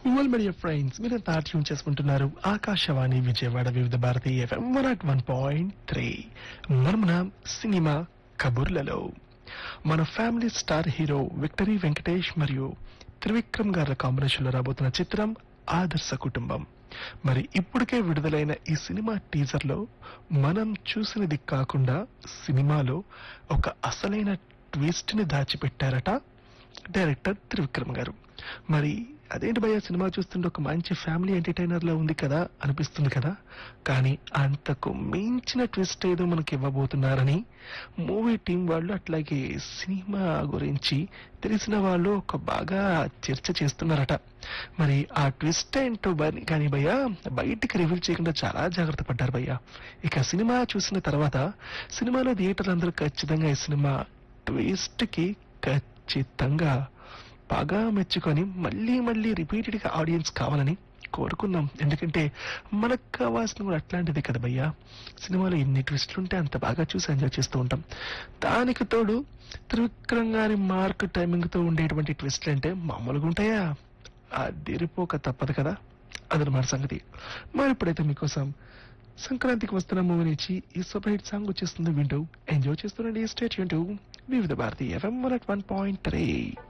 well media friends మీరంతా tune చేసుకుంటున్నారు Akashvani Vijayawada Vividh Bharati FM one at one point three మనమున cinema కబుర్లలో మన family star hero victory Venkatesh మరియు త్రివిక్రమ్ గారి కాంబినేషన్ లో రాబోతున్న చిత్రం ఆదర్శ కుటుంబం మరి ఇప్పటికే విడుదలైన ఈ సినిమా టీజర్ లో మనం చూసినది కాకుండా సినిమాలో ఒక అసలైన ట్విస్ట్ ని దాచిపెట్టారట డైరెక్టర్ త్రివిక్రమ్ గారు మరి అదేంటి భయ్య సినిమా చూస్తుంటే ఒక మంచి ఫ్యామిలీ ఎంటర్టైనర్ లో ఉంది కదా అనిపిస్తుంది కదా కానీ అంతకు మించిన ట్విస్ట్ ఏదో మనకి ఇవ్వబోతున్నారని మూవీ టీం వాళ్ళు అట్లాగే సినిమా గురించి తెలిసిన వాళ్ళు ఒక బాగా చర్చ చేస్తున్నారట మరి ఆ ట్విస్ట్ ఏంటో బని- కానీ భయ్య బయటికి రివీల్ చేయకుండా చాలా జాగ్రత్త పడ్డారు భయ్య ఇక సినిమా చూసిన తర్వాత సినిమాలో థియేటర్ అందరూ ఖచ్చితంగా ఈ సినిమా ట్విస్ట్ కి ఖచ్చితంగా బాగా మెచ్చుకొని మళ్ళీ మళ్ళీ రిపీటెడ్ గా ఆడియన్స్ కావాలని కోరుకుందాం ఎందుకంటే మనకు కావాల్సిన కూడా అట్లాంటిది కదా భయ్యా సినిమాలో ఎన్ని ట్విస్టులు ఉంటే అంత బాగా చూసి ఎంజాయ్ చేస్తూ ఉంటాం దానికి తోడు త్రివిక్రమ్ గారి మార్క్ టైమింగ్ తో ఉండేటువంటి ట్విస్ట్లు అంటే మామూలుగా ఉంటాయా అదిరిపోక తప్పదు కదా అదనమాట సంగతి మరి ఇప్పుడైతే మీకోసం సంక్రాంతికి వస్తున్న మూవీ నుంచి ఈ సూపర్ హిట్ సాంగ్ వచ్చేస్తుంది వింటూ ఎంజాయ్ చేస్తుండండి స్టేట్ వింటూ Vividh Bharati FM one point three